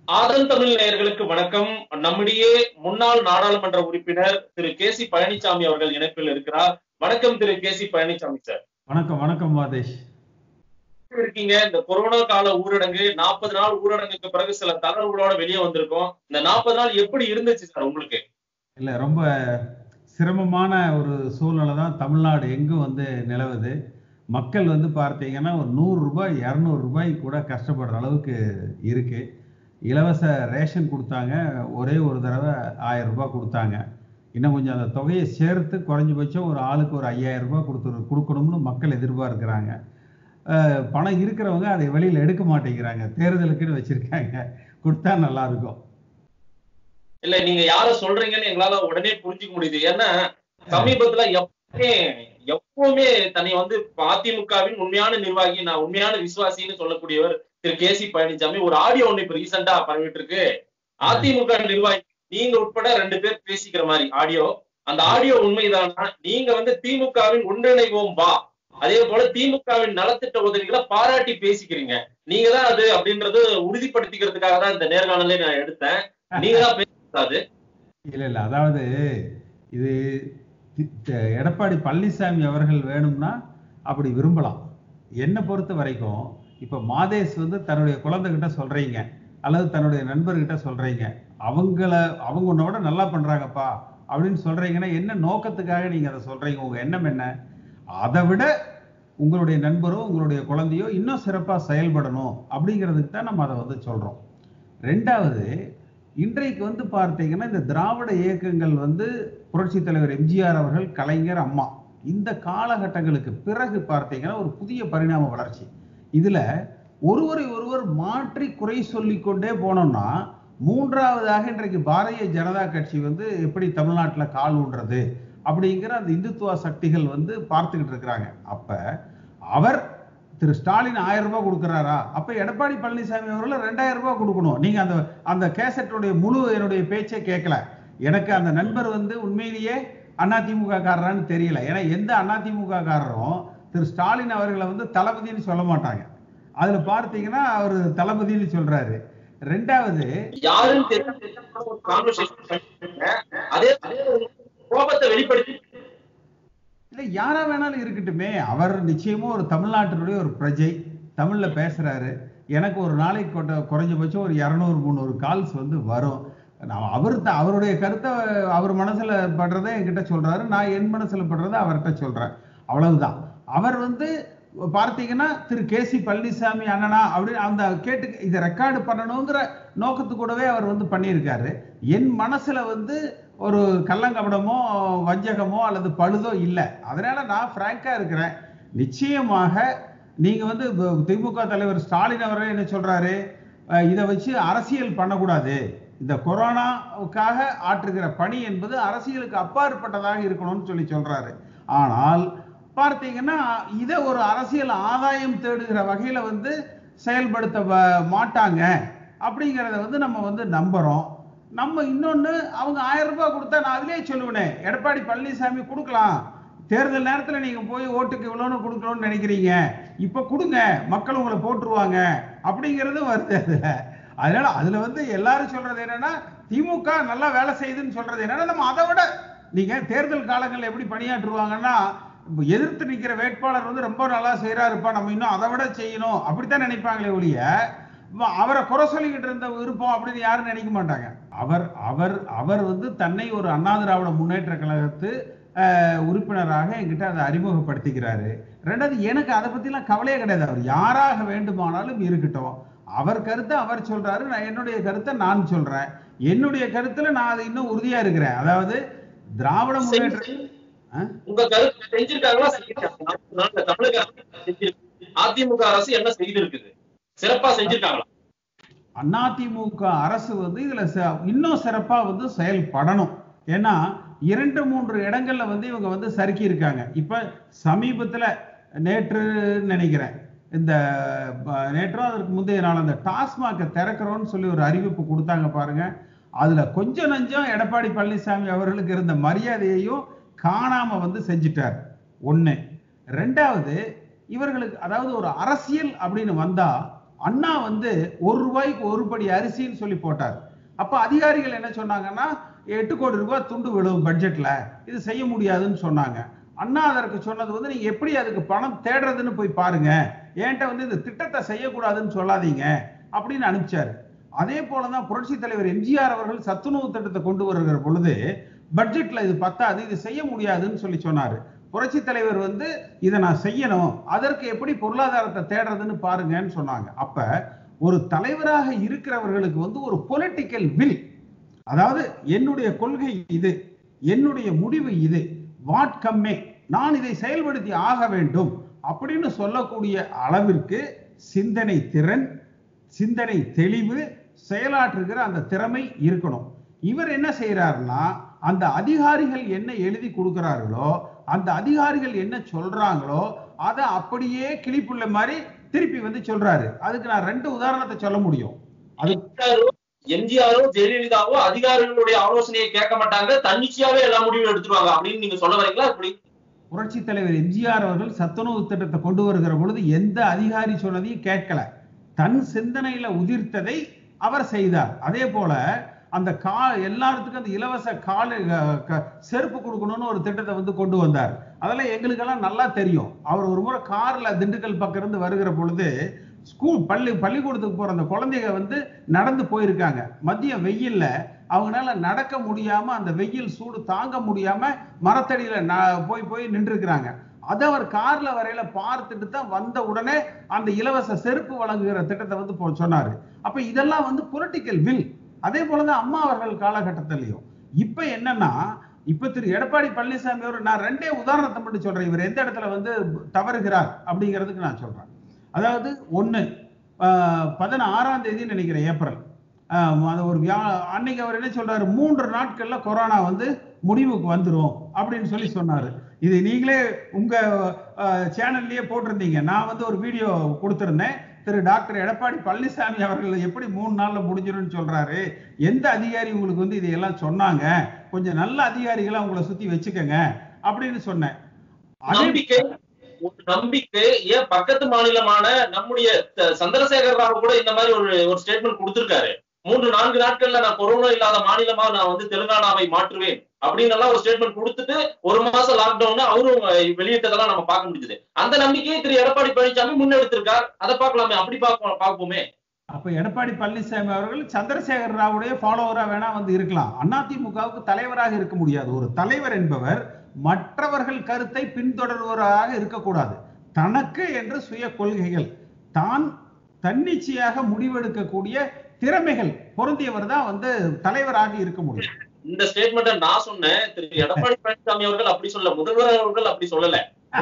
ஆதன் தமிழ் நேயர்களுக்கு வணக்கம் நம்மிடையே முன்னாள் நாடாளுமன்ற உறுப்பினர் திரு கே சி பழனிசாமி அவர்கள் இணைப்பில் இருக்கிறார் வணக்கம் திரு கே சி பழனிசாமி சார் வணக்கம் வணக்கம் மாதேஷ் எப்படி இருக்கீங்க இந்த கொரோனா கால ஊரடங்கு நாற்பது நாள் ஊரடங்குக்கு பிறகு சில தளர்வுகளோட வெளியே வந்திருக்கோம் இந்த நாற்பது நாள் எப்படி இருந்துச்சு சார் உங்களுக்கு இல்ல ரொம்ப சிரமமான ஒரு சூழ்நிலை தான் தமிழ்நாடு எங்கும் வந்து நிலவுது மக்கள் வந்து பார்த்தீங்கன்னா ஒரு நூறு ரூபாய் இரநூறு ரூபாய் கூட கஷ்டப்படுற அளவுக்கு இருக்கு இலவச ரேஷன் கொடுத்தாங்க ஒரே ஒரு தடவை ஆயிரம் ரூபாய் கொடுத்தாங்க இன்னும் கொஞ்சம் அந்த தொகையை சேர்த்து குறைஞ்சபட்சம் ஒரு ஆளுக்கு ஒரு ஐயாயிரம் ரூபாய் கொடுத்து கொடுக்கணும்னு மக்கள் எதிர்பார்க்கிறாங்க அஹ் பணம் இருக்கிறவங்க அதை வெளியில் எடுக்க மாட்டேங்கிறாங்க தேர்தலுக்குன்னு வச்சிருக்காங்க கொடுத்தா நல்லா இருக்கும் இல்ல நீங்க யார சொல்றீங்கன்னு எங்களால உடனே புரிஞ்சுக்க முடியுது ஏன்னா சமீபத்துல எப்பவுமே எப்பவுமே தன்னை வந்து அதிமுகவின் உண்மையான நிர்வாகி நான் உண்மையான விசுவாசின்னு சொல்லக்கூடியவர் திரு கே சி பழனிசாமி ஒரு ஆடியோ ஒண்ணு இப்ப ரீசெண்டா பரவிட்டு இருக்கு அதிமுக நிர்வாகி நீங்க உட்பட ரெண்டு பேர் பேசிக்கிற மாதிரி ஆடியோ அந்த ஆடியோ உண்மைதானா நீங்க வந்து திமுகவின் ஒன்றிணைவோம் வா அதே போல திமுகவின் நலத்திட்ட உதவிகளை பாராட்டி பேசிக்கிறீங்க நீங்க தான் அது அப்படின்றது உறுதிப்படுத்திக்கிறதுக்காக தான் இந்த நேர்காணலே நான் எடுத்தேன் நீங்க தான் பேசக்கூடாது இல்ல இல்ல அதாவது இது தி- த- எடப்பாடி பழனிசாமி அவர்கள் வேணும்னா அப்படி விரும்பலாம் என்னை பொறுத்த வரைக்கும் இப்ப மாதேஷ் வந்து தன்னுடைய குழந்தைகிட்ட சொல்றீங்க அல்லது தன்னுடைய நண்பர்கிட்ட சொல்றீங்க அவங்கள அவங்க உன்னோட நல்லா பண்றாங்கப்பா அப்படின்னு சொல்றீங்கன்னா என்ன நோக்கத்துக்காக நீங்க அதை சொல்றீங்க உங்க எண்ணம் என்ன அதை விட உங்களுடைய நண்பரோ உங்களுடைய குழந்தையோ இன்னும் சிறப்பா செயல்படணும் அப்படிங்கிறதுக்கு தான் நம்ம அதை வந்து சொல்றோம் ரெண்டாவது இன்றைக்கு வந்து பார்த்தீங்கன்னா இந்த திராவிட இயக்கங்கள் வந்து புரட்சி தலைவர் எம்ஜிஆர் அவர்கள் கலைஞர் அம்மா இந்த காலகட்டங்களுக்கு பிறகு பார்த்தீங்கன்னா ஒரு புதிய பரிணாம வளர்ச்சி இதுல ஒருவரை ஒருவர் மாற்றி குறை சொல்லிக்கொண்டே போனோம்னா மூன்றாவதாக இன்றைக்கு பாரதிய ஜனதா கட்சி வந்து எப்படி தமிழ்நாட்டில் கால் ஊன்றது அப்படிங்கிற அந்த இந்துத்துவ சக்திகள் வந்து பார்த்துக்கிட்டு இருக்கிறாங்க அப்ப அவர் திரு ஸ்டாலின் ஆயிரம் ரூபாய் கொடுக்குறாரா அப்ப எடப்பாடி பழனிசாமி அவர்கள் ரெண்டாயிரம் ரூபாய் கொடுக்கணும் நீங்க அந்த அந்த கேசட்டுடைய முழு என்னுடைய பேச்சை கேட்கல எனக்கு அந்த நண்பர் வந்து உண்மையிலேயே அதிமுக காரரான்னு தெரியல ஏன்னா எந்த அதிமுக காரரும் திரு ஸ்டாலின் அவர்களை வந்து தளபதின்னு சொல்ல மாட்டாங்க அதுல பார்த்தீங்கன்னா அவர் தளபதின்னு சொல்றாரு ரெண்டாவது யாருன்னு தெரிஞ்ச ஒரு கான்வர்சேஷன் பண்ணிட்டு அதே அதே ஒரு கோபத்தை வெளிப்படுத்தி இல்ல யாரா வேணாலும் இருக்கட்டுமே அவர் நிச்சயமா ஒரு தமிழ்நாட்டினுடைய ஒரு பிரஜை தமிழ்ல பேசுறாரு எனக்கு ஒரு நாளைக்கு கொண்ட குறைஞ்சபட்சம் ஒரு இரநூறு முந்நூறு கால்ஸ் வந்து வரும் நான் அவர் த- அவருடைய கருத்தை அவர் மனசுல படுறதை என்கிட்ட சொல்றாரு நான் என் மனசுல படுறதை அவர்கிட்ட சொல்றேன் அவ்வளவுதான் அவர் வந்து பார்த்தீங்கன்னா திரு கே சி பழனிசாமி அண்ணனா அப்படின்னு அந்த கேட்டு இதை ரெக்கார்டு பண்ணணுங்கிற நோக்கத்துக்கூடவே அவர் வந்து பண்ணியிருக்காரு என் மனசுல வந்து ஒரு கள்ளங்கபடமோ வஞ்சகமோ அல்லது பழுதோ இல்லை அதனால நான் ஃப்ராங்கா இருக்கிறேன் நிச்சயமாக நீங்க வந்து ப- திமுக தலைவர் ஸ்டாலின் அவர்கள் என்ன சொல்றாரு அஹ் இதை வச்சு அரசியல் பண்ணக்கூடாது இந்த கொரோனாவுக்காக ஆற்றுகிற பணி என்பது அரசியலுக்கு அப்பாற்பட்டதாக இருக்கணும்னு சொல்லி சொல்றாரு ஆனால் பார்த்தீங்கன்னா இதை ஒரு அரசியல் ஆதாயம் தேடுகிற வகையில வந்து செயல்படுத்த வ- மாட்டாங்க அப்படிங்கிறத வந்து நம்ம வந்து நம்புறோம் நம்ம இன்னொன்னு அவங்க ஆயிரம் ரூபாய் கொடுத்தா நான் அதிலே சொல்லுவேனே எடப்பாடி பழனிசாமி கொடுக்கலாம் தேர்தல் நேரத்துல நீங்க போய் ஓட்டுக்கு இவ்வளோன்னு கொடுக்கணும்னு நினைக்கிறீங்க இப்ப கொடுங்க மக்கள் உங்களை போட்டுருவாங்க அப்படிங்கிறது வருது அதுல அதனால அதுல வந்து எல்லாரும் சொல்றது என்னன்னா திமுக நல்லா வேலை செய்யுதுன்னு சொல்றது என்னன்னா நம்ம அதை விட நீங்க தேர்தல் காலங்கள்ல எப்படி பணியாற்றுவாங்கன்னா இப்ப எதிர்த்து நிக்கிற வேட்பாளர் வந்து ரொம்ப நல்லா செய்யறாருப்பா நம்ம இன்னும் அதை விட செய்யணும் அப்படித்தான் நினைப்பாங்களே ஒழிய ம- அவரை குறை சொல்லிக்கிட்டு இருந்த விருப்பம் அப்படின்னு யாரும் நினைக்க மாட்டாங்க அவர் அவர் அவர் வந்து தன்னை ஒரு அண்ணா திராவிட முன்னேற்ற கழகத்து அஹ், உறுப்பினராக என்கிட்ட அதை அறிமுகப்படுத்திக்கிறாரு ரெண்டாவது எனக்கு அதை பத்திலாம் கவலையே கிடையாது அவர் யாராக வேண்டுமானாலும் இருக்கட்டும் அவர் கருத்தை அவர் சொல்றாரு நான் என்னுடைய கருத்தை நான் சொல்றேன் என்னுடைய கருத்துல நான் அது இன்னும் உறுதியா இருக்கிறேன் அதாவது திராவிட முன்னேற்ற ஆ? உங்க கருத்து செஞ்சிருக்காங்களா செஞ்சிருக்காங்களா? நாட்டுல தமிழக அரசு செஞ்சிருக்கு. அதிமுக அரசு என்ன செய்திருக்குது சிறப்பா செஞ்சிருக்காங்களா அதிமுக அரசு வந்து இதுல ச- இன்னும் சிறப்பா வந்து செயல்படணும் ஏன்னா இரண்டு மூன்று இடங்கள்ல வந்து இவங்க வந்து சறுக்கி இருக்காங்க இப்ப சமீபத்துல நேற்று நினைக்கிறேன் இந்த ப- நேற்றோ அதற்கு முந்தைய நாள் அந்த டாஸ்மாகை திறக்கிறோம்னு சொல்லி ஒரு அறிவிப்பு கொடுத்தாங்க பாருங்க அதுல கொஞ்சம் நஞ்சம் எடப்பாடி பழனிசாமி அவர்களுக்கு இருந்த மரியாதையையும் காணாம வந்து செஞ்சிட்டார் ஒண்ணு ரெண்டாவது இவர்களுக்கு அதாவது ஒரு அரசியல் அப்படின்னு வந்தா அண்ணா வந்து ஒரு ரூபாய்க்கு ஒரு படி அரிசின்னு சொல்லி போட்டார் அப்ப அதிகாரிகள் என்ன சொன்னாங்கன்னா எட்டு கோடி ரூபாய் துண்டு விழும் பட்ஜெட்ல இது செய்ய முடியாதுன்னு சொன்னாங்க அண்ணா அதற்கு சொன்னது வந்து நீங்க எப்படி அதுக்கு பணம் தேடுறதுன்னு போய் பாருங்க என்கிட்ட வந்து இந்த திட்டத்தை செய்யக்கூடாதுன்னு சொல்லாதீங்க அப்படின்னு அனுப்பிச்சாரு அதே போலதான் புரட்சி தலைவர் எம்ஜிஆர் அவர்கள் சத்துணவு திட்டத்தை கொண்டு வருகிற பொழுது பட்ஜெட்ல இது பத்தாது இது செய்ய முடியாதுன்னு சொல்லி சொன்னாரு புரட்சி தலைவர் வந்து இதை நான் செய்யணும் அதற்கு எப்படி பொருளாதாரத்தை தேடுறதுன்னு பாருங்கன்னு சொன்னாங்க அப்ப ஒரு தலைவராக இருக்கிறவர்களுக்கு வந்து ஒரு பொலிட்டிக்கல் வில் அதாவது என்னுடைய கொள்கை இது என்னுடைய முடிவு இது வாட் கம்மே நான் இதை செயல்படுத்தி ஆக வேண்டும் அப்படின்னு சொல்லக்கூடிய அளவிற்கு சிந்தனை திறன் சிந்தனை தெளிவு செயலாற்றுகிற அந்த திறமை இருக்கணும் இவர் என்ன செய்யறாருன்னா அந்த அதிகாரிகள் என்ன எழுதி கொடுக்கிறார்களோ அந்த அதிகாரிகள் என்ன சொல்றாங்களோ அதை அப்படியே கிளிப்புள்ள மாதிரி திருப்பி வந்து சொல்றாரு அதுக்கு நான் ரெண்டு உதாரணத்தை சொல்ல முடியும் அது எம்ஜிஆரோ ஜெயலலிதாவோ அதிகாரிகளுடைய ஆலோசனையை கேட்க மாட்டாங்க தன்னிச்சையாவே எல்லா முடிவும் எடுத்துருவாங்க அப்படின்னு நீங்க சொல்ல வரீங்களா இப்படி புரட்சி தலைவர் எம்ஜிஆர் அவர்கள் சத்துணவு திட்டத்தை கொண்டு வருகிற பொழுது எந்த அதிகாரி சொன்னதையும் கேட்கல தன் சிந்தனையில உதிர்த்ததை அவர் செய்தார் அதே போல அந்த கா எல்லாத்துக்கும் அந்த இலவச கால செருப்பு கொடுக்கணும்னு ஒரு திட்டத்தை வந்து கொண்டு வந்தார் அதெல்லாம் எங்களுக்கெல்லாம் நல்லா தெரியும் அவர் ஒரு முறை கார்ல திண்டுக்கல் பக்கம் இருந்து வருகிற பொழுது ஸ்கூல் பள்ளி பள்ளிக்கூடத்துக்கு போற அந்த குழந்தைங்க வந்து நடந்து போயிருக்காங்க மதியம் வெயில்ல அவங்களால நடக்க முடியாம அந்த வெயில் சூடு தாங்க முடியாம மரத்தடியில போய் போய் நின்று இருக்கிறாங்க அதை அவர் கார்ல வரையில பார்த்துட்டு தான் வந்த உடனே அந்த இலவச செருப்பு வழங்குகிற திட்டத்தை வந்து சொன்னாரு அப்ப இதெல்லாம் வந்து பொலிட்டிக்கல் வில் அதே போலதான் அம்மா அவர்கள் காலகட்டத்திலையும் இப்ப என்னன்னா இப்ப திரு எடப்பாடி பழனிசாமி அவர் நான் ரெண்டே உதாரணத்தை மட்டும் சொல்றேன் இவர் எந்த இடத்துல வந்து தவறுகிறார் அப்படிங்கிறதுக்கு நான் சொல்றேன் அதாவது ஒண்ணு பதினாறாம் தேதி நினைக்கிறேன் ஏப்ரல் அது ஒரு வியா அன்னைக்கு அவர் என்ன சொல்றாரு மூன்று நாட்கள்ல கொரோனா வந்து முடிவுக்கு வந்துரும் அப்படின்னு சொல்லி சொன்னாரு இது நீங்களே உங்க சேனல்லயே போட்டிருந்தீங்க நான் வந்து ஒரு வீடியோ கொடுத்திருந்தேன் திரு டாக்டர் எடப்பாடி பழனிசாமி அவர்கள் எப்படி மூணு நாள்ல முடிஞ்சிரும்னு சொல்றாரு எந்த அதிகாரி உங்களுக்கு வந்து இதையெல்லாம் சொன்னாங்க கொஞ்சம் நல்ல அதிகாரிகளை உங்களை சுத்தி வச்சுக்கோங்க அப்படின்னு சொன்னேன் நம்பிக்கை ஒரு நம்பிக்கை ஏன் பக்கத்து மாநிலமான நம்முடைய சந்திரசேகர் ராவ் கூட இந்த மாதிரி ஒரு ஒரு ஸ்டேட்மெண்ட் கொடுத்திருக்காரு மூன்று நான்கு நாட்கள்ல நான் கொரோனா இல்லாத மாநிலமா நான் வந்து தெலுங்கானாவை மாற்றுவேன் அப்படின்னு எல்லாம் ஒரு ஸ்டேட்மெண்ட் கொடுத்துட்டு ஒரு மாசம் லாக்டவுன் அவரும் வெளியிட்டதெல்லாம் நம்ம பார்க்க முடிஞ்சது அந்த நம்பிக்கையை திரு எடப்பாடி பழனிசாமி முன்னெடுத்திருக்கார் அதை பார்க்கலாமே அப்படி பார்ப்போம் பார்ப்போமே அப்ப எடப்பாடி பழனிசாமி அவர்கள் சந்திரசேகர் ராவுடைய ஃபாலோவரா வேணா வந்து இருக்கலாம் அதிமுகவுக்கு தலைவராக இருக்க முடியாது ஒரு தலைவர் என்பவர் மற்றவர்கள் கருத்தை பின்தொடர்வராக இருக்கக்கூடாது தனக்கு என்று சுய கொள்கைகள் தான் தன்னிச்சையாக முடிவெடுக்கக்கூடிய திறமைகள் பொருந்தியவர் தான் வந்து தலைவராக இருக்க முடியும் இந்த ஸ்டேட்மெண்ட்டை நான் சொன்னேன் திரு எடப்பாடி பழனிசாமி அவர்கள் அப்படி சொல்ல முதல்வர் அவர்கள் அப்படி சொல்லல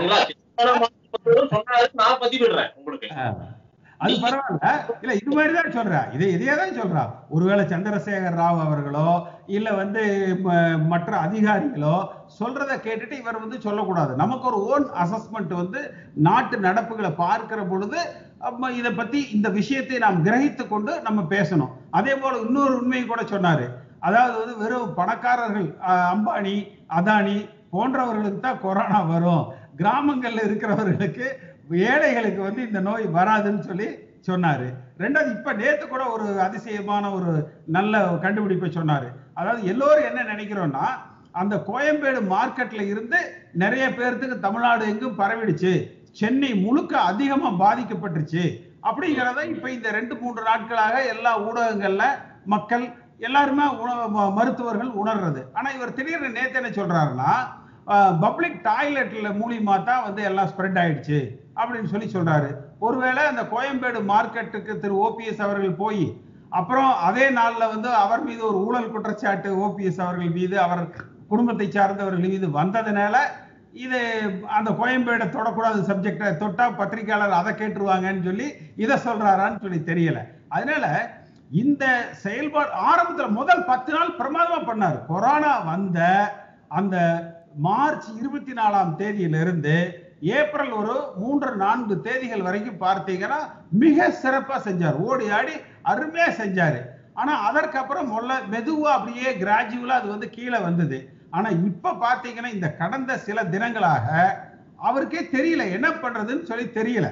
சொன்னாரு நான் பதிவிடுறேன் உங்களுக்கு அது பரவாயில்ல இல்ல இது மாதிரிதான் சொல்றா இதை இதையே தான் சொல்றா ஒருவேளை சந்திரசேகர் ராவ் அவர்களோ இல்ல வந்து மற்ற அதிகாரிகளோ சொல்றத கேட்டுட்டு இவர் வந்து சொல்லக்கூடாது நமக்கு ஒரு ஓன் அசஸ்மெண்ட் வந்து நாட்டு நடப்புகளை பார்க்கிற பொழுது இதை பத்தி இந்த விஷயத்தை நாம் கிரகித்து கொண்டு நம்ம பேசணும் அதே போல இன்னொரு உண்மையை கூட சொன்னாரு அதாவது வந்து வெறும் பணக்காரர்கள் அம்பானி அதானி போன்றவர்களுக்கு தான் கொரோனா வரும் கிராமங்கள்ல இருக்கிறவர்களுக்கு ஏழைகளுக்கு வந்து இந்த நோய் வராதுன்னு சொல்லி சொன்னாரு ரெண்டாவது இப்ப நேத்து கூட ஒரு அதிசயமான ஒரு நல்ல கண்டுபிடிப்பை சொன்னாரு அதாவது எல்லோரும் என்ன நினைக்கிறோம்னா அந்த கோயம்பேடு மார்க்கெட்ல இருந்து நிறைய பேர்த்துக்கு தமிழ்நாடு எங்கும் பரவிடுச்சு சென்னை முழுக்க அதிகமா பாதிக்கப்பட்டுருச்சு அப்படிங்கிறத இப்ப இந்த ரெண்டு மூன்று நாட்களாக எல்லா ஊடகங்கள்ல மக்கள் எல்லாருமே மருத்துவர்கள் உணர்றது ஆனா இவர் திடீர்னு நேத்து என்ன சொல்றாருன்னா பப்ளிக் டாய்லெட்ல மூலியமா தான் வந்து எல்லாம் ஸ்ப்ரெட் ஆயிடுச்சு அப்படின்னு சொல்லி சொல்றாரு ஒருவேளை அந்த கோயம்பேடு மார்க்கெட்டுக்கு திரு ஓபிஎஸ் அவர்கள் போய் அப்புறம் அதே நாள்ல வந்து அவர் மீது ஒரு ஊழல் குற்றச்சாட்டு ஓபிஎஸ் அவர்கள் மீது அவர் குடும்பத்தை சார்ந்தவர்கள் மீது வந்ததுனால இது அந்த கோயம்பேடை தொடக்கூடாது சப்ஜெக்டை தொட்டா பத்திரிகையாளர் அதை கேட்டுருவாங்கன்னு சொல்லி இதை சொல்றாரான்னு சொல்லி தெரியல அதனால இந்த செயல்பாடு ஆரம்பத்துல முதல் பத்து நாள் பிரமாதமா பண்ணாரு கொரோனா வந்த அந்த மார்ச் இருபத்தி நாலாம் தேதியிலிருந்து ஏப்ரல் ஒரு மூன்று நான்கு தேதிகள் வரைக்கும் பார்த்தீங்கன்னா மிக சிறப்பா செஞ்சார் ஓடி ஆடி அருமையா செஞ்சாரு ஆனா அதற்கப்புறம் மொல்ல மெதுவா அப்படியே கிராஜுவலா அது வந்து கீழே வந்தது ஆனா இப்ப பாத்தீங்கன்னா இந்த கடந்த சில தினங்களாக அவருக்கே தெரியல என்ன பண்றதுன்னு சொல்லி தெரியல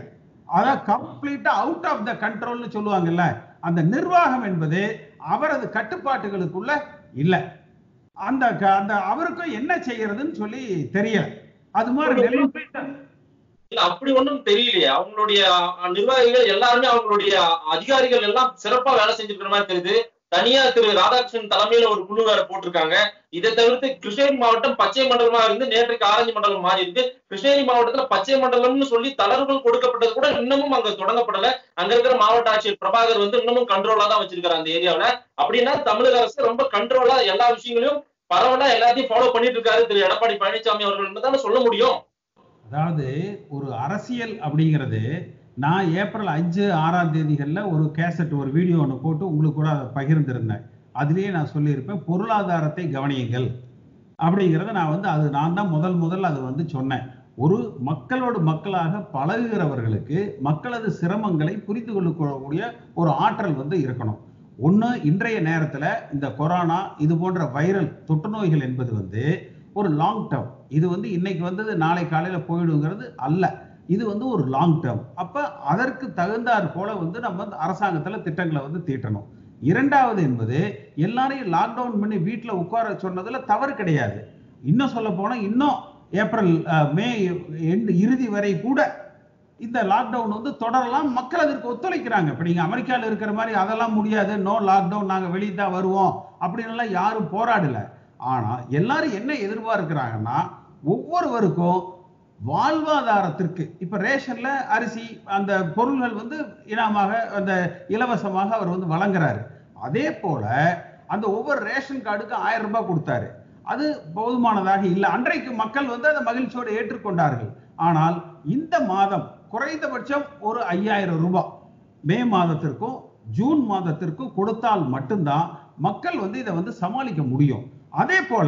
அதான் கம்ப்ளீட்டா அவுட் ஆஃப் த கண்ட்ரோல்னு சொல்லுவாங்கல்ல அந்த நிர்வாகம் என்பது அவரது கட்டுப்பாட்டுகளுக்குள்ள இல்ல அந்த க- அந்த அவருக்கும் என்ன செய்யறதுன்னு சொல்லி தெரியல அது மாதிரி நிலைமை இல்ல அப்படி ஒண்ணும் தெரியலையே அவங்களுடைய அஹ், நிர்வாகிகள் எல்லாருமே அவங்களுடைய அதிகாரிகள் எல்லாம் சிறப்பா வேலை செஞ்சிருக்கிற மாதிரி தெரியுது தனியா திரு ராதாகிருஷ்ணன் தலைமையில ஒரு குழு வேற போட்டிருக்காங்க இதை தவிர்த்து கிருஷ்ணகிரி மாவட்டம் பச்சை மண்டலமா இருந்து நேற்றைக்கு ஆரஞ்சு மண்டலம் மாறி இருக்கு கிருஷ்ணகிரி மாவட்டத்துல பச்சை மண்டலம்னு சொல்லி தளர்வுகள் கொடுக்கப்பட்டது கூட இன்னமும் அங்க தொடங்கப்படல அங்க இருக்கிற மாவட்ட ஆட்சியர் பிரபாகர் வந்து இன்னமும் கண்ட்ரோலா தான் வச்சிருக்காரு அந்த ஏரியாவுல அப்படின்னா தமிழக அரசு ரொம்ப கண்ட்ரோலா எல்லா விஷயங்களையும் பரவலா எல்லாத்தையும் ஃபாலோ பண்ணிட்டு இருக்காரு திரு எடப்பாடி பழனிசாமி அவர்கள் தானே சொல்ல முடியும் அதாவது ஒரு அரசியல் அப்படிங்கிறது நான் ஏப்ரல் அஞ்சு ஆறாம் தேதிகள்ல ஒரு கேசட் ஒரு வீடியோ ஒன்று போட்டு உங்களுக்கு கூட அதை பகிர்ந்திருந்தேன் அதுலயே நான் சொல்லியிருப்பேன் பொருளாதாரத்தை கவனியுங்கள் அப்படிங்கிறத நான் வந்து அது நான் தான் முதல் முதல் அது வந்து சொன்னேன் ஒரு மக்களோடு மக்களாக பழகுகிறவர்களுக்கு மக்களது சிரமங்களை புரிந்து கொள்ளக்கூடிய ஒரு ஆற்றல் வந்து இருக்கணும் ஒண்ணு இன்றைய நேரத்துல இந்த கொரோனா இது போன்ற வைரல் தொற்று நோய்கள் என்பது வந்து ஒரு லாங் டேர்ம் இது வந்து இன்னைக்கு வந்தது நாளை காலையில போயிடுங்கிறது அல்ல இது வந்து ஒரு லாங் டேர்ம் அப்ப அதற்கு தகுந்தாற் போல வந்து நம்ம வந்து அரசாங்கத்துல திட்டங்களை வந்து தீட்டணும் இரண்டாவது என்பது எல்லாரையும் லாக்டவுன் பண்ணி வீட்டுல உட்கார சொன்னதுல தவறு கிடையாது இன்னும் சொல்ல போனா இன்னும் ஏப்ரல் அஹ், மே end இறுதி வரை கூட இந்த லாக்டவுன் வந்து தொடரலாம் மக்கள் அதற்கு ஒத்துழைக்கிறாங்க இப்ப நீங்க அமெரிக்கால இருக்கிற மாதிரி அதெல்லாம் முடியாது நோ லாக்டவுன் நாங்க வெளியே தான் வருவோம் அப்படின்னு எல்லாம் யாரும் போராடல ஆனா எல்லாரும் என்ன எதிர்பார்க்கிறாங்கன்னா ஒவ்வொருவருக்கும் வாழ்வாதாரத்திற்கு இப்ப ரேஷன்ல அரிசி அந்த பொருள்கள் வந்து இனமாக அந்த இலவசமாக அவர் வந்து வழங்குறாரு அதே போல அந்த ஒவ்வொரு ரேஷன் கார்டுக்கு ஆயிரம் ரூபாய் கொடுத்தாரு அது போதுமானதாக இல்லை அன்றைக்கு மக்கள் வந்து அதை மகிழ்ச்சியோடு ஏற்றுக்கொண்டார்கள் ஆனால் இந்த மாதம் குறைந்தபட்சம் ஒரு ஐயாயிரம் ரூபாய் மே மாதத்திற்கும் ஜூன் மாதத்திற்கும் கொடுத்தால் மட்டும்தான் மக்கள் வந்து இதை வந்து சமாளிக்க முடியும் அதே போல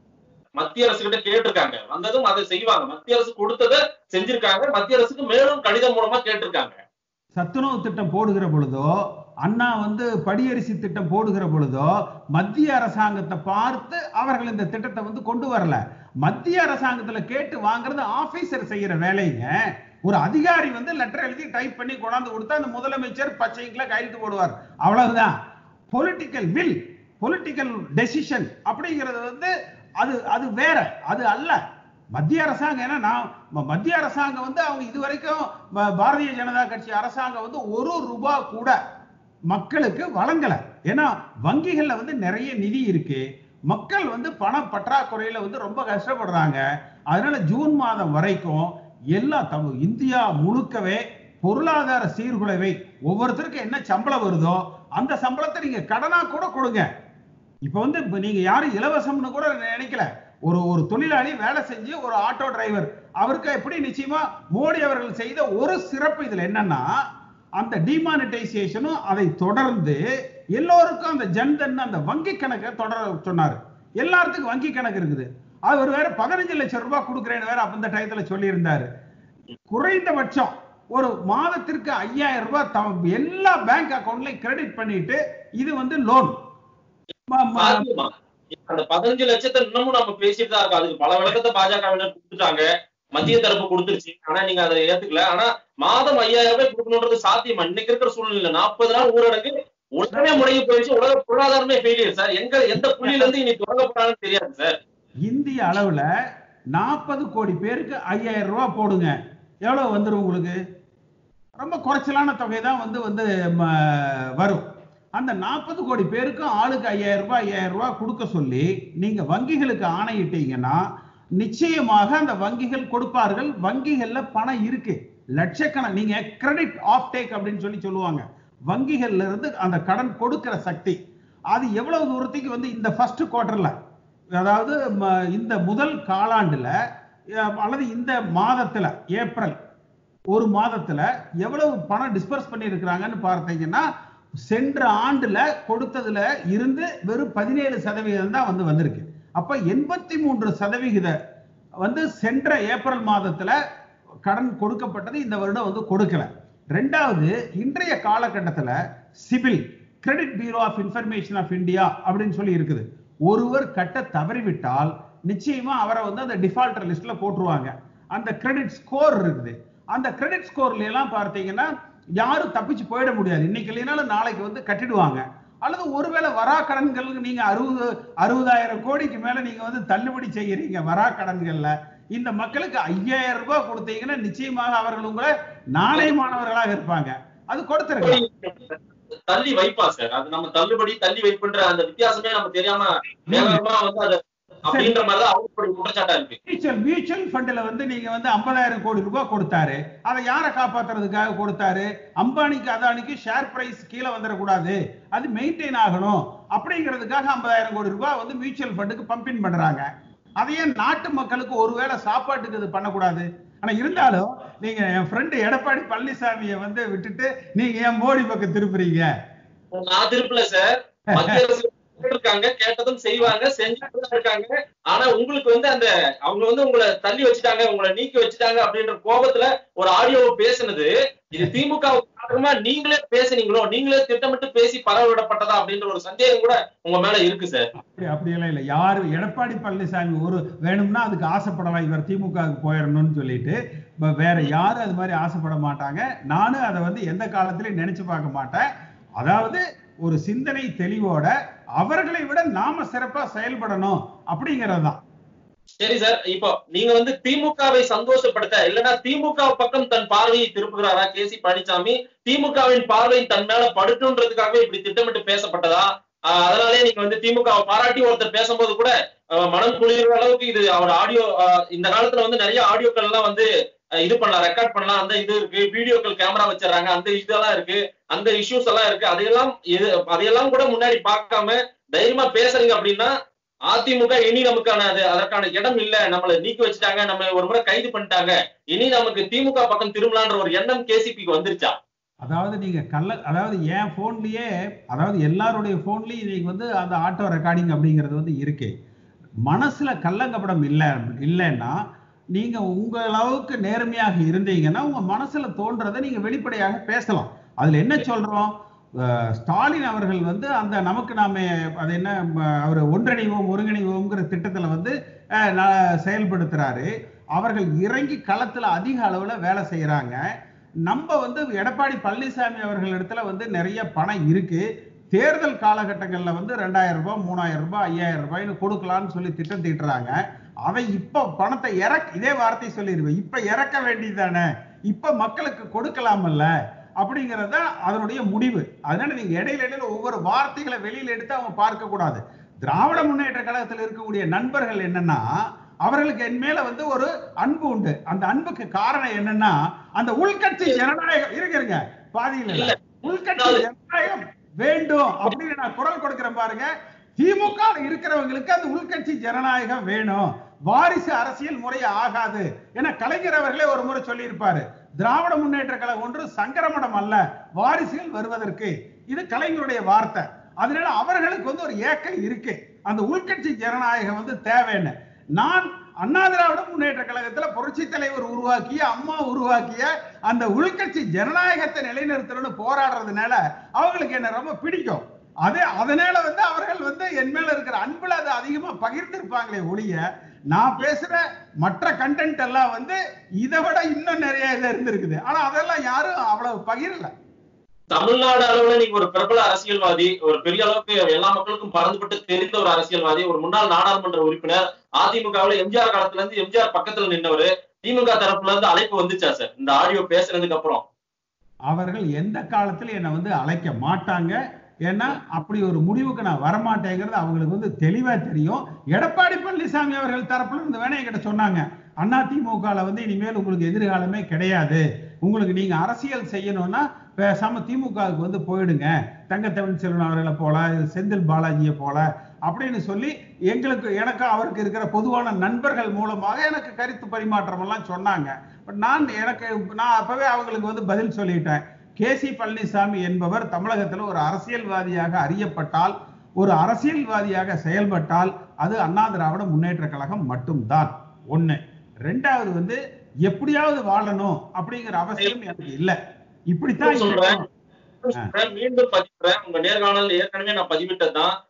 மத்திய அரசு கிட்ட கேட்டிருக்காங்க வந்ததும் அதை செய்வாங்க மத்திய அரசு கொடுத்ததை செஞ்சிருக்காங்க மத்திய அரசுக்கு மேலும் கடிதம் மூலமா கேட்டிருக்காங்க சத்துணவு திட்டம் போடுகிற பொழுதோ அண்ணா வந்து படியரிசி திட்டம் போடுகிற பொழுதோ மத்திய அரசாங்கத்தை பார்த்து அவர்கள் இந்த திட்டத்தை வந்து கொண்டு வரல மத்திய அரசாங்கத்துல கேட்டு வாங்குறது ஆபீசர் செய்யற வேலைங்க ஒரு அதிகாரி வந்து லெட்டர் எழுதி டைப் பண்ணி கொண்டாந்து கொடுத்தா அந்த முதலமைச்சர் பச்சைங்கள கையெழுத்து போடுவார் அவ்வளவுதான் பொலிட்டிக்கல் வில் பொலிட்டிக்கல் டெசிஷன் அப்படிங்கிறது வந்து அது அது வேற அது அல்ல மத்திய அரசாங்கம் ஏன்னா நான் ம- மத்திய அரசாங்கம் வந்து அவங்க இதுவரைக்கும் ப- பாரதிய ஜனதா கட்சி அரசாங்கம் வந்து ஒரு ரூபாய் கூட மக்களுக்கு வழங்கல ஏன்னா வங்கிகள்ல வந்து நிறைய நிதி இருக்கு மக்கள் வந்து பண பற்றாக்குறையில வந்து ரொம்ப கஷ்டப்படுறாங்க அதனால ஜூன் மாதம் வரைக்கும் எல்லா தமிழ் இந்தியா முழுக்கவே பொருளாதார சீர்குலைவை ஒவ்வொருத்தருக்கும் என்ன சம்பளம் வருதோ அந்த சம்பளத்தை நீங்க கடனா கூட கொடுங்க இப்ப வந்து இப்ப நீங்க யாரும் இலவசம்னு கூட நினைக்கல ஒரு ஒரு தொழிலாளி வேலை செஞ்சு ஒரு ஆட்டோ டிரைவர் அவருக்கு எப்படி நிச்சயமா மோடி அவர்கள் செய்த ஒரு சிறப்பு இதுல என்னன்னா அந்த டிமானிட்டைசேஷனும் அதை தொடர்ந்து எல்லோருக்கும் அந்த ஜன்தன் அந்த வங்கி கணக்கை தொடர சொன்னாரு எல்லாத்துக்கும் வங்கி கணக்கு இருக்குது அவர் வேற பதினஞ்சு லட்சம் ரூபாய் கொடுக்குறேன்னு வேற அப்ப இந்த டயத்துல சொல்லியிருந்தாரு குறைந்தபட்சம் ஒரு மாதத்திற்கு ஐயாயிரம் ரூபாய் த- எல்லா பேங்க் அக்கவுண்ட்லயும் கிரெடிட் பண்ணிட்டு இது வந்து லோன் சாத்தியமா? அந்த பதினஞ்சு லட்சத்தை இன்னமும் நம்ம பேசிட்டு தான் இருக்கோம் அதுக்கு பல விளக்கத்தை பாஜகவினர் கொடுத்துட்டாங்க மத்திய தரப்பு கொடுத்துருச்சு ஆனா நீங்க அதை ஏத்துக்கல ஆனா மாதம் ஐயாயிரம் ரூபாய் கொடுக்கணுன்றது சாத்தியமா இன்னைக்கு இருக்கிற சூழ்நிலை நாற்பது நாள் ஊரடங்கு உடனே முடங்கி போயிடுச்சு உலக பொருளாதாரமே ஃபெயிலியர் சார் எங்க எந்த புள்ளியில இருந்து இனி தொடங்க போறாங்கன்னு தெரியாது சார் இந்திய அளவுல நாற்பது கோடி பேருக்கு ஐயாயிரம் ரூபாய் போடுங்க எவ்வளவு வந்துரும் உங்களுக்கு ரொம்ப குறைச்சலான தொகை தான் வந்து வந்து ம, வரும் அந்த நாற்பது கோடி பேருக்கும் ஆளுக்கு ஐயாயிரம் ரூபாய் ஐயாயிரம் ரூபாய் கொடுக்க சொல்லி நீங்க வங்கிகளுக்கு ஆணையிட்டீங்கன்னா நிச்சயமாக அந்த வங்கிகள் கொடுப்பார்கள் வங்கிகள்ல பணம் இருக்கு லட்சக்கண நீங்க கிரெடிட் ஆஃப் டேக் அப்படின்னு சொல்லி சொல்லுவாங்க வங்கிகள்ல இருந்து அந்த கடன் கொடுக்கிற சக்தி அது எவ்வளவு தூரத்துக்கு வந்து இந்த ஃபர்ஸ்ட் குவார்டர்ல அதாவது ம- இந்த முதல் காலாண்டுல அஹ், அல்லது இந்த மாதத்துல ஏப்ரல் ஒரு மாதத்துல எவ்வளவு பணம் டிஸ்பர்ஸ் பண்ணியிருக்கிறாங்கன்னு பார்த்தீங்கன்னா சென்ற ஆண்டுல கொடுத்ததுல இருந்து வெறும் பதினேழு சதவீதம் தான் வந்து வந்திருக்கு அப்ப எண்பத்தி மூன்று சதவிகித வந்து சென்ற ஏப்ரல் மாதத்துல கடன் கொடுக்கப்பட்டது இந்த வருடம் வந்து கொடுக்கல ரெண்டாவது இன்றைய காலகட்டத்துல CIBIL credit bureau of information of India அப்படின்னு சொல்லி இருக்குது ஒருவர் கட்ட தவறிவிட்டால் நிச்சயமா அவரை வந்து அந்த டிஃபால்டர் லிஸ்ட்ல போட்டுருவாங்க அந்த கிரெடிட் ஸ்கோர் இருக்குது அந்த கிரெடிட் ஸ்கோர்ல எல்லாம் பார்த்தீங்கன்னா யாரும் தப்பிச்சு போயிட முடியாது இன்னைக்கு இல்லைனாலும் நாளைக்கு வந்து கட்டிடுவாங்க அல்லது ஒருவேளை வரா கடன்களுக்கு நீங்க அறுபது அறுபதாயிரம் கோடிக்கு மேல நீங்க வந்து தள்ளுபடி செய்யறீங்க வரா கடன்கள்ல இந்த மக்களுக்கு ஐயாயிரம் ரூபாய் கொடுத்தீங்கன்னா நிச்சயமாக அவர்கள் உங்களை நாணயமானவர்களாக இருப்பாங்க அது கொடுத்துருங்க தள்ளி வைப்பா சார் அது நம்ம தள்ளுபடி தள்ளி வைப்புன்ற அந்த வித்தியாசமே நம்ம தெரியாம வேகமா வந்து அது அப்படின்ற மாதிரிதான் அவங்களுடைய குற்றச்சாட்டா இருக்கு மியூச்சுவல் மியூச்சுவல் ஃபண்ட்ல வந்து நீங்க வந்து 50000 கோடி ரூபாய் கொடுத்தாரு அதை யாரை காப்பாத்துறதுக்காக கொடுத்தாரு அம்பானிக்கு அதானிக்கு ஷேர் பிரைஸ் கீழே வந்துடக்கூடாது அது மெயின்டைன் ஆகணும் அப்படிங்கிறதுக்காக 50000 கோடி ரூபாய் வந்து மியூச்சுவல் ஃபண்டுக்கு பம்பின் பண்றாங்க அதையே நாட்டு மக்களுக்கு ஒருவேளை சாப்பாட்டுக்கு இது பண்ணக்கூடாது ஆனா இருந்தாலும் நீங்க என் ஃப்ரெண்டு எடப்பாடி பழனிசாமியை வந்து விட்டுட்டு நீங்க ஏன் மோடி பக்கம் திருப்புறீங்க நான் திருப்பல சார் மத்திய அரசு இருக்காங்க கேட்டதும் செய்வாங்க செஞ்சுட்டு தான் இருக்காங்க ஆனா உங்களுக்கு வந்து அந்த அவங்க வந்து உங்களை தள்ளி வச்சுட்டாங்க உங்களை நீக்கி வச்சுட்டாங்க அப்படின்ற கோபத்துல ஒரு ஆடியோவை பேசுனது இது திமுக காரணமா நீங்களே பேசுனீங்களோ நீங்களே திட்டமிட்டு பேசி பரவவிடப்பட்டதா அப்படின்ற ஒரு சந்தேகம் கூட உங்க மேல இருக்கு சார் அப்படி அப்படியெல்லாம் இல்லை யாரு எடப்பாடி பழனிசாமி ஒரு வேணும்னா அதுக்கு ஆசைப்படலாம் இவர் திமுகவுக்கு போயிடணும்னு சொல்லிட்டு ப- வேற யாரும் அது மாதிரி ஆசைப்பட மாட்டாங்க நானும் அதை வந்து எந்த காலத்திலயும் நினைச்சு பார்க்க மாட்டேன் அதாவது ஒரு சிந்தனை தெளிவோட அவர்களை விட நாம சிறப்பா செயல்படணும் அப்படிங்கிறது தான் சரி சார் இப்போ நீங்க வந்து திமுகவை சந்தோஷப்படுத்த இல்லைன்னா திமுக பக்கம் தன் பார்வையை திருப்புகிறாரா கே சி பழனிசாமி திமுகவின் பார்வை தன் மேல படுக்கணுன்றதுக்காகவே இப்படி திட்டமிட்டு பேசப்பட்டதா ஆஹ் அதனாலே நீங்க வந்து திமுகவை பாராட்டி ஒருத்தர் பேசும்போது கூட ஆஹ் மனம் குளிர்ற அளவுக்கு இது அவர் ஆடியோ இந்த காலத்துல வந்து நிறைய ஆடியோக்கள் எல்லாம் வந்து ஆஹ் இது பண்ணலாம் ரெக்கார்ட் பண்ணலாம் அந்த இது இருக்கு வீடியோக்கள் கேமரா வச்சிடறாங்க அந்த இதெல்லாம் இருக்கு அந்த இஷ்யூஸ் எல்லாம் இருக்கு அதையெல்லாம் இது அதையெல்லாம் கூட முன்னாடி பார்க்காம தைரியமா பேசுறீங்க அப்படின்னா அதிமுக இனி நமக்கான அது அதற்கான இடம் இல்ல நம்மள நீக்கி வச்சுட்டாங்க நம்ம ஒரு முறை கைது பண்ணிட்டாங்க இனி நமக்கு திமுக பக்கம் திரும்பலான்ற ஒரு எண்ணம் கேசிபிக்கு வந்துருச்சா அதாவது நீங்க கள்ள அதாவது என் போன்லயே அதாவது எல்லாருடைய போன்லயும் இன்னைக்கு வந்து அந்த ஆட்டோ ரெக்கார்டிங் அப்படிங்கிறது வந்து இருக்கு மனசுல கள்ளங்கப்படம் இல்ல இல்லைன்னா நீங்க உங்க அளவுக்கு நேர்மையாக இருந்தீங்கன்னா உங்க மனசுல தோன்றதை நீங்க வெளிப்படையாக பேசலாம் அதுல என்ன சொல்றோம் அஹ் ஸ்டாலின் அவர்கள் வந்து அந்த நமக்கு நாம அது என்ன அவர் ஒன்றிணைவோம் ஒருங்கிணைவோம்ங்கிற திட்டத்துல வந்து அஹ், ந- செயல்படுத்துறாரு அவர்கள் இறங்கி களத்துல அதிக அளவுல வேலை செய்யறாங்க நம்ம வந்து எடப்பாடி பழனிசாமி அவர்கள் இடத்துல வந்து நிறைய பணம் இருக்கு தேர்தல் காலகட்டங்கள்ல வந்து ரெண்டாயிரம் ரூபாய் மூணாயிரம் ரூபாய் ஐயாயிரம் ரூபாய்னு கொடுக்கலாம்னு சொல்லி திட்டம் தீட்டுறாங்க அதை இப்ப பணத்தை இறக்க இதே வார்த்தை சொல்லிடுவேன் இப்ப இறக்க வேண்டியதானே இப்ப மக்களுக்கு கொடுக்கலாமல்ல அப்படிங்கிறது தான் அதனுடைய முடிவு அதனால நீங்க இடையில இடையில ஒவ்வொரு வார்த்தைகளை வெளியில எடுத்து அவங்க பார்க்க கூடாது திராவிட முன்னேற்ற கழகத்தில் இருக்கக்கூடிய நண்பர்கள் என்னன்னா அவர்களுக்கு என் மேல வந்து ஒரு அன்பு உண்டு அந்த அன்புக்கு காரணம் என்னன்னா அந்த உள்கட்சி ஜனநாயகம் இருங்க இருங்க பாதியில் இல்ல உள்கட்சி ஜனநாயகம் வேண்டும் அப்படின்னு நான் குரல் கொடுக்கிறேன் பாருங்க திமுக ல இருக்கிறவங்களுக்கு அந்த உள்கட்சி ஜனநாயகம் வேணும் வாரிசு அரசியல் முறை ஆகாது என கலைஞர் அவர்களே ஒரு முறை சொல்லியிருப்பாரு திராவிட முன்னேற்ற கழகம் ஒன்று சங்கரமடம் அல்ல வாரிசுகள் வருவதற்கு இது கலைஞருடைய வார்த்தை அதனால அவர்களுக்கு வந்து ஒரு ஏக்கம் இருக்கு அந்த உள்கட்சி ஜனநாயகம் வந்து தேவைன்னு நான் அண்ணா திராவிட முன்னேற்ற கழகத்துல புரட்சி தலைவர் உருவாக்கிய அம்மா உருவாக்கிய அந்த உள்கட்சி ஜனநாயகத்தை நிலைநிறுத்தணும்னு போராடுறதுனால அவங்களுக்கு என்ன ரொம்ப பிடிக்கும் அதே அதனால வந்து அவர்கள் வந்து என் மேல இருக்கிற அன்புல அதை அதிகமா பகிர்ந்திருப்பாங்களே ஒழிய நான் பேசுற மற்ற கண்டென்ட் எல்லாம் வந்து இதை விட இன்னும் நிறைய இது இருந்திருக்குது ஆனா அதெல்லாம் யாரும் அவ்வளவு பகிரல தமிழ்நாடு அளவுல நீங்க ஒரு பிரபல அரசியல்வாதி ஒரு பெரிய அளவுக்கு எல்லா மக்களுக்கும் பறந்துபட்டு தெரிந்த ஒரு அரசியல்வாதி ஒரு முன்னாள் நாடாளுமன்ற உறுப்பினர் அதிமுகவுல எம்ஜிஆர் காலத்துல இருந்து எம்ஜிஆர் பக்கத்துல நின்னவரு திமுக தரப்புல இருந்து அழைப்பு வந்துச்சா சார் இந்த ஆடியோ பேசுனதுக்கு அப்புறம் அவர்கள் எந்த காலத்துல என்னை வந்து அழைக்க மாட்டாங்க ஏன்னா அப்படி ஒரு முடிவுக்கு நான் வரமாட்டேங்கிறது அவங்களுக்கு வந்து தெளிவா தெரியும் எடப்பாடி பழனிசாமி அவர்கள் தரப்புல இருந்து வேணா என்கிட்ட சொன்னாங்க அண்ணா திமுகல வந்து இனிமேல் உங்களுக்கு எதிர்காலமே கிடையாது உங்களுக்கு நீங்க அரசியல் செய்யணும்னா பேசாம திமுகவுக்கு வந்து போயிடுங்க தங்கத்தமிழ் செல்வன் அவர்களை போல செந்தில் பாலாஜியை போல அப்படின்னு சொல்லி எங்களுக்கு எனக்கு அவருக்கு இருக்கிற பொதுவான நண்பர்கள் மூலமாக எனக்கு கருத்து பரிமாற்றம் எல்லாம் சொன்னாங்க பட் நான் எனக்கு நான் அப்பவே அவங்களுக்கு வந்து பதில் சொல்லிட்டேன் கே சி பழனிசாமி என்பவர் தமிழகத்துல ஒரு அரசியல்வாதியாக அறியப்பட்டால் ஒரு அரசியல்வாதியாக செயல்பட்டால் அது அண்ணா திராவிட முன்னேற்ற கழகம் மட்டும்தான் ஒண்ணு ரெண்டாவது வந்து எப்படியாவது வாழணும் அப்படிங்கிற அவசியம் எனக்கு இல்ல இப்படித்தான் சொல்றேன். இருக்கணும். சொல்றேன், மீண்டும் பதிவிடுறேன் உங்க நேர்காணல் ஏற்கனவே நான் பதிவிட்டதுதான்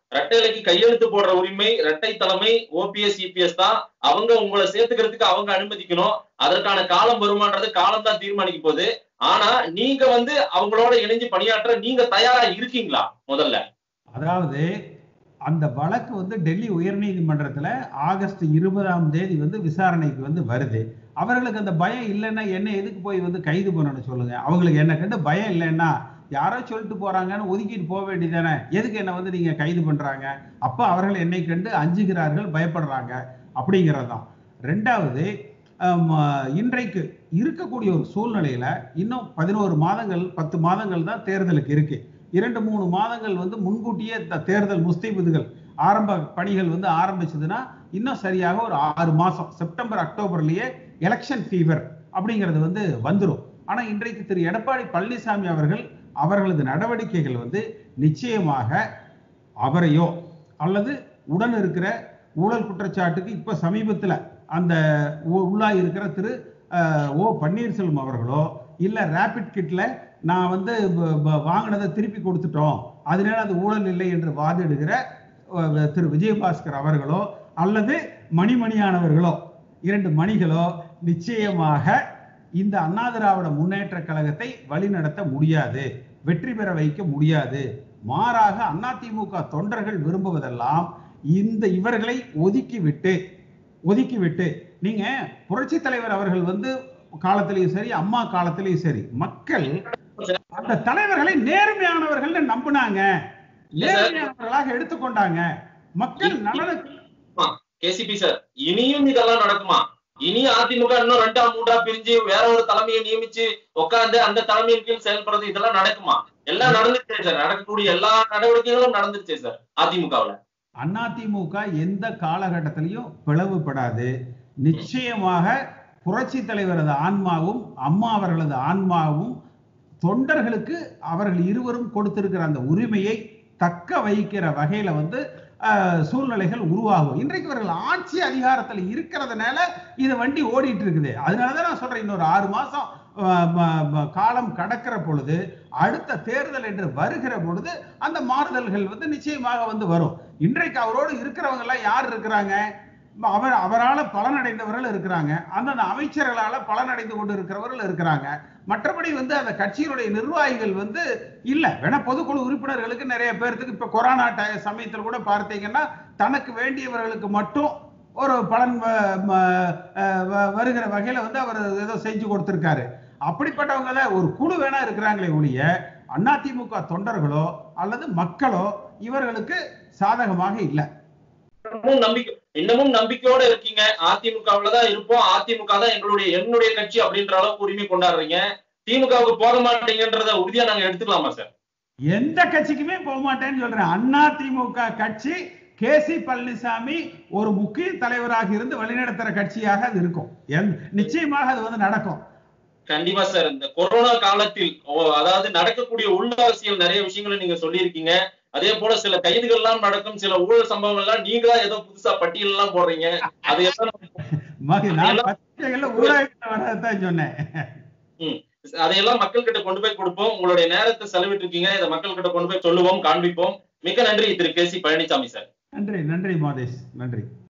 ரெட்டை இலைக்கு கையெழுத்து போடுற உரிமை இரட்டை தலைமை ஓபிஎஸ் சிபிஎஸ் தான் அவங்க உங்களை சேர்த்துக்கிறதுக்கு அவங்க அனுமதிக்கணும் அதற்கான காலம் வருமானது காலம் தான் தீர்மானிக்க போகுது ஆனா நீங்க வந்து அவங்களோட இணைஞ்சு பணியாற்ற நீங்க தயாரா இருக்கீங்களா முதல்ல அதாவது அந்த வழக்கு வந்து டெல்லி உயர்நீதிமன்றத்துல ஆகஸ்ட் இருபதாம் தேதி வந்து விசாரணைக்கு வந்து வருது அவர்களுக்கு அந்த பயம் இல்லைன்னா என்ன எதுக்கு போய் வந்து கைது பண்ணணும் சொல்லுங்க அவங்களுக்கு என்ன கண்டு பயம் இல்லைன்னா யாரோ சொல்லிட்டு போறாங்கன்னு ஒதுக்கிட்டு போக வேண்டியதானே எதுக்கு என்ன வந்து நீங்க கைது பண்றாங்க அப்ப அவர்கள் என்னை கண்டு அஞ்சுகிறார்கள் பயப்படுறாங்க அப்படிங்கிறதுதான் ரெண்டாவது ஆம், இன்றைக்கு இருக்கக்கூடிய ஒரு சூழ்நிலையில இன்னும் பதினோரு மாதங்கள் பத்து மாதங்கள் தான் தேர்தலுக்கு இருக்கு இரண்டு மூணு மாதங்கள் வந்து முன்கூட்டியே இந்த தேர்தல் முஸ்தீபுகள் ஆரம்ப பணிகள் வந்து ஆரம்பிச்சதுன்னா இன்னும் சரியாக ஒரு ஆறு மாசம் செப்டம்பர் அக்டோபர்லயே எலெக்ஷன் ஃபீவர் அப்படிங்கிறது வந்து வந்துரும் ஆனா இன்றைக்கு திரு எடப்பாடி பழனிசாமி அவர்கள் அவர்களது நடவடிக்கைகள் வந்து நிச்சயமாக அவரையோ அல்லது உடன் இருக்கிற ஊழல் குற்றச்சாட்டுக்கு இப்ப சமீபத்துல அந்த உ- உள்ளாய் இருக்கிற திரு அஹ், ஓ பன்னீர்செல்வம் அவர்களோ இல்ல ரேபிட் கிட்ல நான் வந்து ப- ப- வாங்கினதை திருப்பி கொடுத்துட்டோம் அதனால அது ஊழல் இல்லை என்று வாதிடுகிற அஹ், திரு விஜயபாஸ்கர் அவர்களோ அல்லது மணிமணியானவர்களோ இரண்டு மணிகளோ நிச்சயமாக இந்த அண்ணா திராவிட முன்னேற்ற கழகத்தை வழிநடத்த முடியாது வெற்றி பெற வைக்க முடியாது மாறாக அதிமுக தொண்டர்கள் விரும்புவதெல்லாம் இந்த இவர்களை ஒதுக்கிவிட்டு ஒதுக்கிவிட்டு நீங்க புரட்சி தலைவர் அவர்கள் வந்து காலத்திலையும் சரி அம்மா காலத்திலையும் சரி மக்கள் அந்த தலைவர்களை நேர்மையானவர்கள் நம்பினாங்க நேர்மையானவர்களாக எடுத்துக்கொண்டாங்க மக்கள் நலனுக்கு கேசிபி சார் இனியும் இதெல்லாம் நடக்குமா இனி அதிமுக இன்னும் ரெண்டா மூன்றா பிரிஞ்சு வேற ஒரு தலைமையை நியமிச்சு உட்கார்ந்து அந்த தலைமையின் கீழ் செயல்படுறது இதெல்லாம் நடக்குமா எல்லாம் நடந்துருச்சே சார் நடக்கக்கூடிய எல்லா நடவடிக்கைகளும் நடந்துருச்சே சார் அதிமுகவுல அதிமுக எந்த காலகட்டத்திலையும் பிளவுபடாது நிச்சயமாக புரட்சி தலைவரது ஆன்மாவும் அம்மா அவர்களது ஆன்மாவும் தொண்டர்களுக்கு அவர்கள் இருவரும் கொடுத்திருக்கிற அந்த உரிமையை தக்க வைக்கிற வகையில வந்து அஹ், சூழ்நிலைகள் உருவாகும் இன்றைக்கு இவர்கள் ஆட்சி அதிகாரத்தில் இருக்கிறதுனால இது வண்டி ஓடிட்டு இருக்குது அதனாலதான் நான் சொல்றேன் இன்னொரு ஆறு மாசம் அஹ், ம- ம- காலம் கடக்கிற பொழுது அடுத்த தேர்தல் என்று வருகிற பொழுது அந்த மாறுதல்கள் வந்து நிச்சயமாக வந்து வரும் இன்றைக்கு அவரோடு இருக்கிறவங்க எல்லாம் யார் இருக்கிறாங்க அவர் அவரால பலனடைந்தவர்கள் இருக்கிறாங்க அந்தந்த அமைச்சர்களால பலனடைந்து கொண்டு இருக்கிறவர்கள் இருக்கிறாங்க மற்றபடி வந்து அந்த கட்சியினுடைய நிர்வாகிகள் வந்து இல்ல வேணா பொதுக்குழு உறுப்பினர்களுக்கு நிறைய பேர்த்துக்கு இப்ப கொரோனா டய- சமயத்தில் கூட பார்த்தீங்கன்னா தனக்கு வேண்டியவர்களுக்கு மட்டும் ஒரு பலன் வ- ம- அஹ் வ- வருகிற வகையில வந்து அவர் ஏதோ செஞ்சு கொடுத்திருக்காரு அப்படிப்பட்டவங்க தான் ஒரு குழு வேணா இருக்கிறாங்களே ஒழிய அதிமுக தொண்டர்களோ அல்லது மக்களோ இவர்களுக்கு சாதகமாக இல்லை இன்னமும் நம்பிக்கை இன்னமும் நம்பிக்கையோட இருக்கீங்க அதிமுகவுல தான் இருப்போம் அதிமுக தான் எங்களுடைய என்னுடைய கட்சி அப்படின்ற அளவுக்கு உரிமை கொண்டாடுறீங்க திமுகவுக்கு போக மாட்டீங்கன்றத உறுதியா நாங்க எடுத்துக்கலாமா சார் எந்த கட்சிக்குமே போக மாட்டேன்னு சொல்றேன் அண்ணா திமுக கட்சி கே சி பழனிசாமி ஒரு முக்கிய தலைவராக இருந்து வழிநடத்துற கட்சியாக அது இருக்கும் எந்- நிச்சயமாக அது வந்து நடக்கும் கண்டிப்பா சார் இந்த கொரோனா காலத்தில் ஓ, அதாவது நடக்கக்கூடிய உள்ள அரசியல் நிறைய விஷயங்களை நீங்க சொல்லியிருக்கீங்க அதே போல சில கைதுகள் எல்லாம் நடக்கும் சில ஊழல் சம்பவங்கள் எல்லாம் நீங்க தான் ஏதோ புதுசா பட்டியல் எல்லாம் போடுறீங்க அது எல்லாம் மகி, நான் அதெல்லாம் பத்திரிகைகள்ல ஊடகத்துல வரதான் சொன்னேன் அதையெல்லாம் மக்கள் கிட்ட கொண்டு போய் கொடுப்போம் உங்களுடைய நேரத்தை செலவிட்டு இருக்கீங்க இதை மக்கள் கிட்ட கொண்டு போய் சொல்லுவோம் காண்பிப்போம் மிக்க நன்றி திரு கே சி பழனிசாமி சார் நன்றி நன்றி மாதேஷ் நன்றி